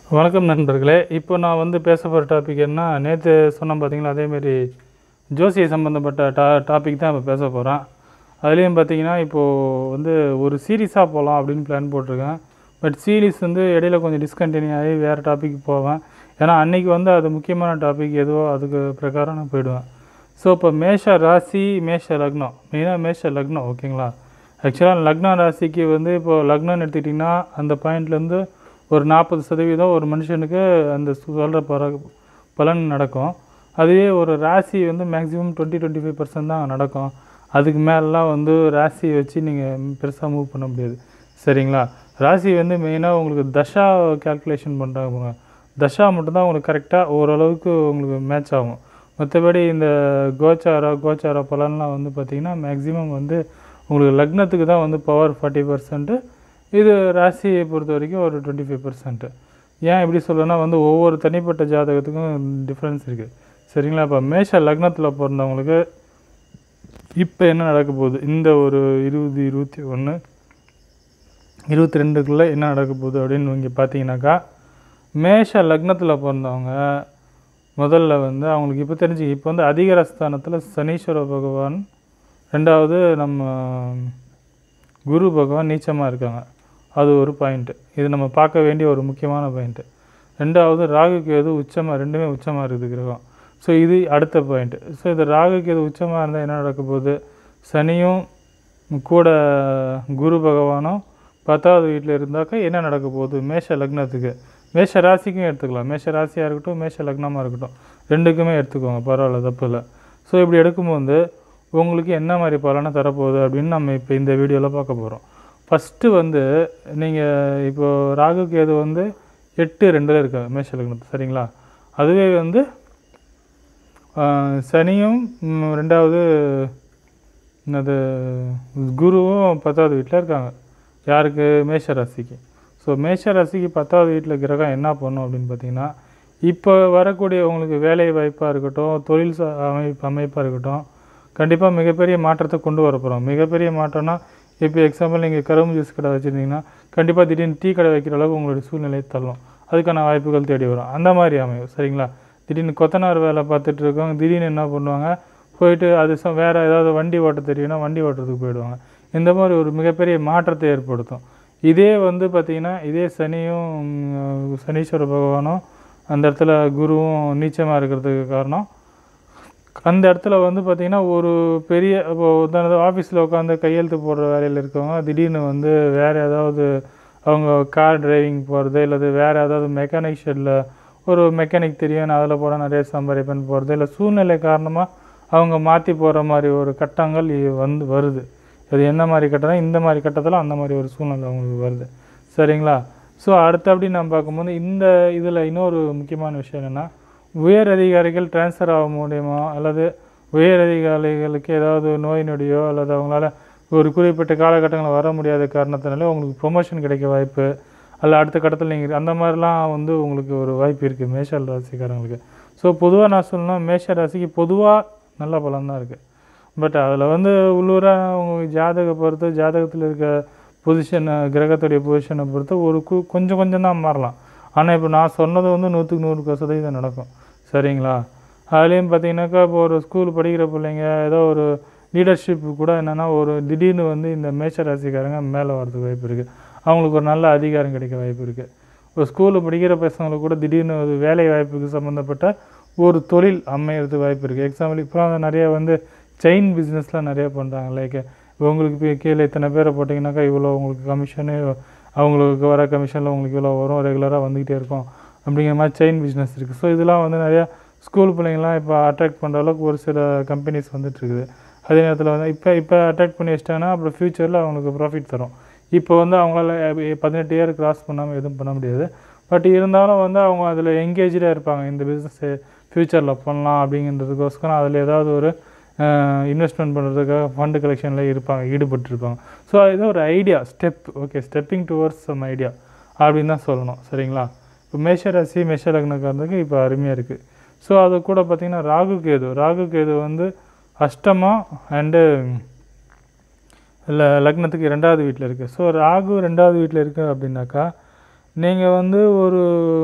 வணக்கம் நண்பர்களே இப்போ நான் வந்து பேச போகிற டாபிக் என்ன நேற்று சொன்னேன் பார்த்தீங்களா அதேமாரி ஜோசிய சம்மந்தப்பட்ட டா டாபிக் தான் இப்போ பேச போகிறேன் அதுலேயும் பார்த்தீங்கன்னா இப்போது வந்து ஒரு சீரீஸாக போகலாம் அப்படின்னு பிளான் போட்டிருக்கேன் பட் சீரீஸ் வந்து இடையில கொஞ்சம் டிஸ்கண்டினியூ ஆகி வேறு டாபிக் போவேன் ஏன்னா அன்னைக்கு வந்து அது முக்கியமான டாபிக் எதுவோ அதுக்கு பிரகாரம் நான் போயிடுவேன் ஸோ இப்போ மேஷ ராசி மேஷ லக்னம் மெயினாக மேஷ லக்னம் ஓகேங்களா ஆக்சுவலாக லக்ன ராசிக்கு வந்து இப்போ லக்னம்னு எடுத்துக்கிட்டிங்கன்னா அந்த பாயிண்ட்லேருந்து ஒரு நாற்பது சதவீதம் ஒரு மனுஷனுக்கு அந்த சொல்கிற பர பலன் நடக்கும் அதுவே ஒரு ராசி வந்து maximum twenty twenty five percent தான் நடக்கும் அதுக்கு மேலெலாம் வந்து ராசியை வச்சு நீங்கள் பெருசாக மூவ் பண்ண முடியாது சரிங்களா ராசி வந்து மெயினாக உங்களுக்கு தஷா கால்குலேஷன் பண்ணுறாங்க தஷா மட்டும்தான் உங்களுக்கு கரெக்டாக ஓரளவுக்கு உங்களுக்கு மேட்ச் ஆகும் மற்றபடி இந்த கோச்சாரா கோச்சார பலன்லாம் வந்து பார்த்திங்கன்னா மேக்ஸிமம் வந்து உங்களுக்கு லக்னத்துக்கு தான் வந்து பவர் ஃபார்ட்டி பர்சன்ட்டு இது ராசியை பொறுத்த வரைக்கும் ஒரு டுவெண்ட்டி ஃபைவ் பர்சன்ட்டு ஏன் இப்படி சொல்கிறேன்னா வந்து ஒவ்வொரு தனிப்பட்ட ஜாதகத்துக்கும் டிஃப்ரென்ஸ் இருக்குது சரிங்களா இப்போ மேஷ லக்னத்தில் பிறந்தவங்களுக்கு இப்போ என்ன நடக்க போகுது இந்த ஒரு இருபது இருபத்தி ஒன்று இருபத்தி ரெண்டுக்குள்ளே என்ன நடக்க போகுது அப்படின்னு இங்கே பார்த்தீங்கன்னாக்கா மேஷ லக்னத்தில் பிறந்தவங்க முதல்ல வந்து அவங்களுக்கு இப்போ தெரிஞ்சு இப்போ வந்து அதிகாரஸ்தானத்தில் சனீஸ்வர பகவான் ரெண்டாவது நம்ம குரு பகவான் நீச்சமாக இருக்காங்க அது ஒரு பாயிண்ட்டு இது நம்ம பார்க்க வேண்டிய ஒரு முக்கியமான பாயிண்ட்டு ரெண்டாவது ராகு கேது உச்சமாக ரெண்டுமே உச்சமாக இருக்குது கிரகம் ஸோ இது அடுத்த பாயிண்ட்டு ஸோ இது ராகு கேது உச்சமாக இருந்தால் என்ன நடக்க போகுது சனியும் கூட குரு பகவானும் பத்தாவது வீட்டில் இருந்தாக்கா என்ன நடக்க போகுது மேஷ லக்னத்துக்கு மேஷ ராசிக்கும் எடுத்துக்கலாம் மேஷ ராசியாக இருக்கட்டும் மேஷ லக்னமாக இருக்கட்டும் ரெண்டுக்குமே எடுத்துக்கோங்க பரவாயில்ல தப்பு இல்லை ஸோ இப்படி எடுக்கும்போது உங்களுக்கு என்ன மாதிரி பலனை தரப்போகுது அப்படின்னு நம்ம இப்போ இந்த வீடியோவில் பார்க்க போகிறோம் ஃபஸ்ட்டு வந்து நீங்கள் இப்போது ராகு கேது வந்து எட்டு ரெண்டில் இருக்காங்க மேஷ லக்னத்து சரிங்களா அதுவே வந்து ஆஹ், சனியும் ம், ரெண்டாவது என்னது குருவும் பத்தாவது வீட்டில் இருக்காங்க யாருக்கு மேஷ ராசிக்கு ஸோ மேஷ ராசிக்கு பத்தாவது வீட்டில் கிரகம் என்ன பண்ணும் அப்படின்னு பார்த்தீங்கன்னா இப்போ வரக்கூடிய உங்களுக்கு வேலை வாய்ப்பாக இருக்கட்டும் தொழில் சா அமைப்பு அமைப்பாக இருக்கட்டும் கண்டிப்பாக மிகப்பெரிய மாற்றத்தை கொண்டு வர போகிறோம் மிகப்பெரிய மாற்றம்னா இப்போ எக்ஸாம்பிள் நீங்கள் கரும்பு ஜூஸ் கடை வச்சுருந்தீங்கன்னா கண்டிப்பாக திடீர்னு டீ கடை வைக்கிற அளவுக்கு உங்களுடைய சூழ்நிலையை தள்ளும் அதுக்கான வாய்ப்புகள் தேடி வரும் அந்த மாதிரி அமையும் சரிங்களா திடீர்னு கொத்தனார் வேலை பார்த்துட்டு இருக்கவங்க திடீர்னு என்ன பண்ணுவாங்க போயிட்டு அது ச- வேற ஏதாவது வண்டி ஓட்ட தெரியும்னா வண்டி ஓட்டுறதுக்கு போயிடுவாங்க இந்த மாதிரி ஒரு மிகப்பெரிய மாற்றத்தை ஏற்படுத்தும் இதே வந்து பார்த்திங்கன்னா இதே சனியும் ம், சனீஸ்வர பகவானும் அந்த இடத்துல குருவும் நீச்சமாக இருக்கிறதுக்கு காரணம் அந்த இடத்துல வந்து பார்த்திங்கன்னா ஒரு பெரிய இப்போ உதாரணம் ஆஃபீஸில் உட்காந்து கையெழுத்து போடுற வேலையில் இருக்கவங்க திடீர்னு வந்து வேறு ஏதாவது அவங்க கார் டிரைவிங் போகிறது இல்லது வேறு ஏதாவது மெக்கானிக் ஷெட்டில் ஒரு மெக்கானிக் தெரியும் நான் அதில் போட நிறைய சம்பாதிப்பேன் போகிறது இல்லை சூழ்நிலை காரணமாக அவங்க மாற்றி போகிற மாதிரி ஒரு கட்டங்கள் இ- வந்து வருது அது என்ன மாதிரி கட்டம் இந்த மாதிரி கட்டத்தில் அந்த மாதிரி ஒரு சூழ்நிலை அவங்களுக்கு வருது சரிங்களா ஸோ அடுத்தபடி நம்ம பார்க்கும்போது இந்த இதில் இன்னொரு முக்கியமான விஷயம் என்னென்னா உயர் அதிகாரிகள் ட்ரான்ஸ்ஃபர் ஆக முடியுமா அல்லது உயர் அதிகாரிகளுக்கு ஏதாவது நோய் நொடியோ அல்லது அவங்களால ஒரு குறிப்பிட்ட காலகட்டங்களில் வர முடியாத காரணத்தினால உங்களுக்கு ப்ரொமோஷன் கிடைக்க வாய்ப்பு அல்ல அடுத்த கட்டத்தில் நீங்கள் அந்த மாதிரிலாம் வந்து உங்களுக்கு ஒரு வாய்ப்பு இருக்குது மேஷ ராசிக்காரங்களுக்கு ஸோ பொதுவாக நான் சொல்லணும்னா மேஷ ராசிக்கு பொதுவாக நல்ல பலன் தான் இருக்குது பட் அதில் வந்து உள்ளூராக உங்கள் ஜாதக பொறுத்து ஜாதகத்தில் இருக்க பொசிஷனை கிரகத்துடைய பொசிஷனை பொறுத்து ஒரு கு- கொஞ்சம் கொஞ்சம் தான் மாறலாம் ஆனால் இப்போ நான் சொன்னது வந்து நூற்றுக்கு நூறு சதவீதம் நடக்கும் சரிங்களா அதுலேயும் பார்த்தீங்கன்னாக்கா இப்போ ஒரு ஸ்கூல் படிக்கிற பிள்ளைங்க ஏதோ ஒரு லீடர்ஷிப் கூட என்னென்னா ஒரு திடீர்னு வந்து இந்த மேஷ ராசிக்காரங்க மேலே வரதுக்கு வாய்ப்பு இருக்குது அவங்களுக்கு ஒரு நல்ல அதிகாரம் கிடைக்க வாய்ப்பு இருக்குது ஒரு ஸ்கூலில் படிக்கிற பசங்களுக்கு கூட திடீர்னு ஒரு வேலை வாய்ப்புக்கு சம்மந்தப்பட்ட ஒரு தொழில் அமையறதுக்கு வாய்ப்பு இருக்குது எக்ஸாம்பிள் இப்போ நிறைய வந்து செயின் பிஸ்னஸ்லாம் நிறைய பண்ணுறாங்க லைக் உங்களுக்கு இப்போ கீழே இத்தனை பேரை போட்டிங்கனாக்கா இவ்வளோ உங்களுக்கு கமிஷனு அவங்களுக்கு வர கமிஷனில் உங்களுக்கு இவ்வளோ வரும் ரெகுலராக வந்துக்கிட்டே இருக்கும் அப்படிங்கிற மாதிரி செயின் பிஸ்னஸ் இருக்குது ஸோ இதெல்லாம் வந்து நிறையா ஸ்கூல் பிள்ளைங்களாம் இப்போ அட்ராக்ட் பண்ணுற அளவுக்கு ஒரு சில கம்பெனிஸ் வந்துட்டு இருக்குது அதே நேரத்தில் வந்து இப்போ இப்போ அட்ராக்ட் பண்ணி வச்சிட்டாங்கன்னா அப்புறம் ஃப்யூச்சரில் அவங்களுக்கு ப்ராஃபிட் தரும் இப்போ வந்து அவங்களால அஹ், பதினெட்டு இயர் கிராஸ் பண்ணாமல் எதுவும் பண்ண முடியாது பட் இருந்தாலும் வந்து அவங்க அதில் எங்கேஜாக இருப்பாங்க இந்த பிஸ்னஸ் ஃப்யூச்சரில் பண்ணலாம் அப்படிங்கிறதுக்கோஸ்கரம் அதில் ஏதாவது ஒரு இன்வெஸ்ட்மெண்ட் பண்ணுறதுக்காக ஃபண்டு கலெக்ஷனில் இருப்பாங்க ஈடுபட்டிருப்பாங்க ஸோ இது ஒரு idea step okay stepping towards some idea அப்படின்னு தான் சொல்லணும் சரிங்களா இப்போ மேஷ ராசி மேஷ லக்னக்காரனுக்கு இப்போ அருமையாக இருக்குது ஸோ அது கூட பார்த்திங்கன்னா ராகு கேது ராகு கேது வந்து அஷ்டமா அண்டு இல்லை லக்னத்துக்கு ரெண்டாவது வீட்டில் இருக்குது ஸோ ராகு ரெண்டாவது வீட்டில் இருக்குது அப்படின்னாக்கா நீங்கள் வந்து ஒரு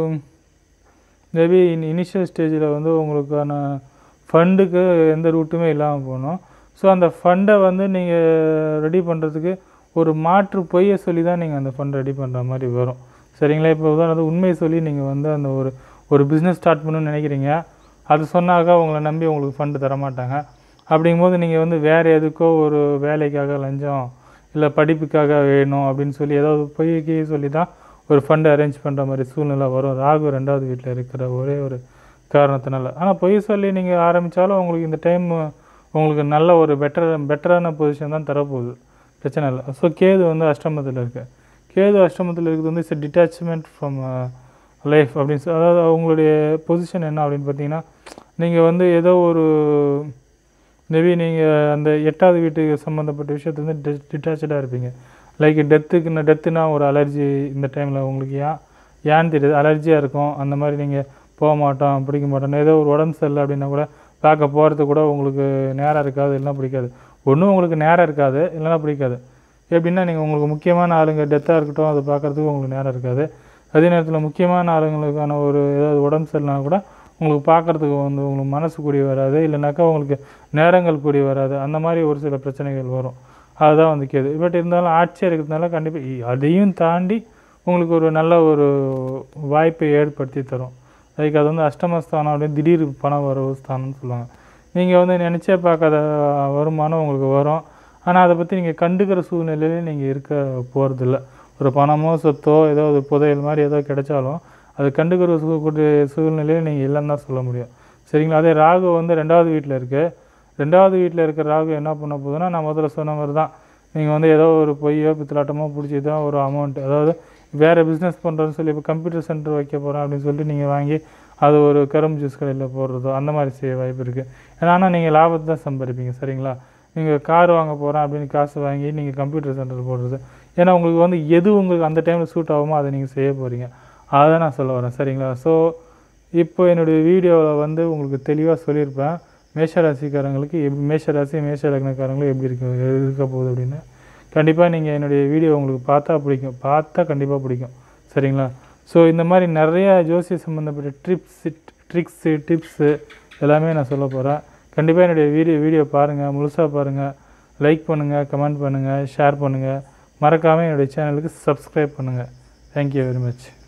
மேபி இனிஷியல் ஸ்டேஜில் வந்து உங்களுக்கான ஃபண்டுக்கு எந்த ரூட்டுமே இல்லாமல் போகணும் ஸோ அந்த ஃபண்டை வந்து நீங்கள் ரெடி பண்ணுறதுக்கு ஒரு மாற்று பொய்யை சொல்லி தான் நீங்கள் அந்த ஃபண்ட் ரெடி பண்ணுற மாதிரி வரும் சரிங்களா இப்போ உதாரணத்துக்கு உண்மையை சொல்லி நீங்கள் வந்து அந்த ஒரு ஒரு பிஸ்னஸ் ஸ்டார்ட் பண்ணணும்னு நினைக்கிறீங்க அது சொன்னாக்கா உங்களை நம்பி உங்களுக்கு ஃபண்டு தரமாட்டாங்க அப்படிங்கும்போது நீங்கள் வந்து வேறு எதுக்கோ ஒரு வேலைக்காக லஞ்சம் இல்லை படிப்புக்காக வேணும் அப்படின்னு சொல்லி ஏதாவது பொய்க்கு சொல்லி தான் ஒரு ஃபண்டை அரேஞ்ச் பண்ணுற மாதிரி சூழ்நிலை வரும் ராகு ரெண்டாவது வீட்டில் இருக்கிற ஒரே ஒரு காரணத்தினால ஆனால் பொய் சொல்லி நீங்கள் ஆரம்பித்தாலும் உங்களுக்கு இந்த டைம் உங்களுக்கு நல்ல ஒரு பெட்டர் பெட்டரான பொசிஷன் தான் தரப்போகுது பிரச்சனை இல்லை ஸோ கேது வந்து அஷ்டமத்தில் இருக்கு கேது அஷ்டமத்தில் இருக்கிறது வந்து இட்ஸ் டிட்டாச்மெண்ட் ஃப்ரம் லைஃப் அப்படின்னு சொல்லி அதாவது அவங்களுடைய பொசிஷன் என்ன அப்படின்னு பார்த்தீங்கன்னா நீங்கள் வந்து ஏதோ ஒரு மேபி நீங்கள் அந்த எட்டாவது வீட்டுக்கு சம்மந்தப்பட்ட விஷயத்துல வந்து டிட்டாச்சாக இருப்பீங்க லைக் டெத்துக்கு டெத்துனா ஒரு அலர்ஜி இந்த டைமில் உங்களுக்கு ஏன் ஏன்னு தெரியுது அலர்ஜியாக இருக்கும் அந்த மாதிரி நீங்கள் போக மாட்டோம் பிடிக்க மாட்டோம் ஏதோ ஒரு உடம்பு சரியில்லை அப்படின்னா கூட பார்க்க போகிறது கூட உங்களுக்கு நேரம் இருக்காது இல்லைன்னா பிடிக்காது ஒன்றும் உங்களுக்கு நேரம் இருக்காது இல்லைன்னா பிடிக்காது எப்படின்னா நீங்கள் உங்களுக்கு முக்கியமான ஆளுங்க டெத்தாக இருக்கட்டும் அதை பார்க்குறதுக்கு உங்களுக்கு நேரம் இருக்காது அதே நேரத்தில் முக்கியமான ஆளுங்களுக்கான ஒரு ஏதாவது உடம்பு சரியில்லைனா கூட உங்களுக்கு பார்க்குறதுக்கு வந்து உங்களுக்கு மனசு கூடி வராது இல்லைனாக்கா உங்களுக்கு நேரங்கள் கூடி வராது அந்த மாதிரி ஒரு சில பிரச்சனைகள் வரும் அதுதான் வந்து கேது பட் இருந்தாலும் ஆட்சியாக இருக்கிறதுனால கண்டிப்பாக அதையும் தாண்டி உங்களுக்கு ஒரு நல்ல ஒரு வாய்ப்பை ஏற்படுத்தி தரும் லைக் அது வந்து அஷ்டமஸ்தானம் அப்படின்னு திடீர் பண வரவு ஸ்தானம்னு சொல்லுவாங்க நீங்கள் வந்து நினச்சே பார்க்காத வருமானம் உங்களுக்கு வரும் ஆனால் அதை பற்றி நீங்கள் கண்டுக்கிற சூழ்நிலையிலே நீங்கள் இருக்க போகிறதில்ல ஒரு பணமோ சொத்தோ ஏதோ ஒரு புதையல் மாதிரி ஏதோ கிடைச்சாலும் அது கண்டுக்கிற சூ கூடிய சூழ்நிலையில் நீங்கள் இல்லைன்னு தான் சொல்ல முடியும் சரிங்களா அதே ராகு வந்து ரெண்டாவது வீட்டில் இருக்குது ரெண்டாவது வீட்டில் இருக்கிற ராகு என்ன பண்ண போகுதுன்னா நான் முதல்ல சொன்ன மாதிரி தான் நீங்கள் வந்து ஏதோ ஒரு பொய்யோ பித்தலாட்டமோ பிடிச்சி தான் ஒரு அமௌண்ட் அதாவது வேறு பிஸ்னஸ் பண்ணுறோன்னு சொல்லி இப்போ கம்ப்யூட்டர் சென்டர் வைக்க போகிறேன் அப்படின்னு சொல்லிட்டு நீங்கள் வாங்கி அது ஒரு கரும்பு ஜூஸ் கடையில் போடுறதோ அந்த மாதிரி செய்ய வாய்ப்பு இருக்குது ஏன்னா ஆனால் நீங்கள் லாபத்தை தான் சம்பாதிப்பீங்க சரிங்களா நீங்கள் கார் வாங்க போகிறேன் அப்படின்னு காசு வாங்கி நீங்கள் கம்ப்யூட்டர் சென்டர் போடுறது ஏன்னா உங்களுக்கு வந்து எது உங்களுக்கு அந்த டைமில் சூட் ஆகுமோ அதை நீங்கள் செய்ய போகிறீங்க அதை தான் நான் சொல்ல வரேன் சரிங்களா ஸோ இப்போ என்னுடைய வீடியோவில் வந்து உங்களுக்கு தெளிவாக சொல்லியிருப்பேன் மேஷராசிக்காரங்களுக்கு எப் மேஷராசி மேஷ லக்னக்காரங்களுக்கு எப்படி இருக்க இருக்க போகுது அப்படின்னு கண்டிப்பாக நீங்கள் என்னுடைய வீடியோ உங்களுக்கு பார்த்தா பிடிக்கும் பார்த்தா கண்டிப்பாக பிடிக்கும் சரிங்களா ஸோ இந்த மாதிரி நிறையா ஜோசிய சம்மந்தப்பட்ட ட்ரிப்ஸ் ட்ரிக்ஸு டிப்ஸு எல்லாமே நான் சொல்ல போகிறேன் கண்டிப்பாக என்னுடைய வீடியோ வீடியோ பாருங்கள் முழுசாக பாருங்கள் லைக் பண்ணுங்கள் கமெண்ட் பண்ணுங்கள் ஷேர் பண்ணுங்கள் மறக்காமல் என்னுடைய சேனலுக்கு சப்ஸ்கிரைப் பண்ணுங்கள் தேங்க்யூ வெரி மச்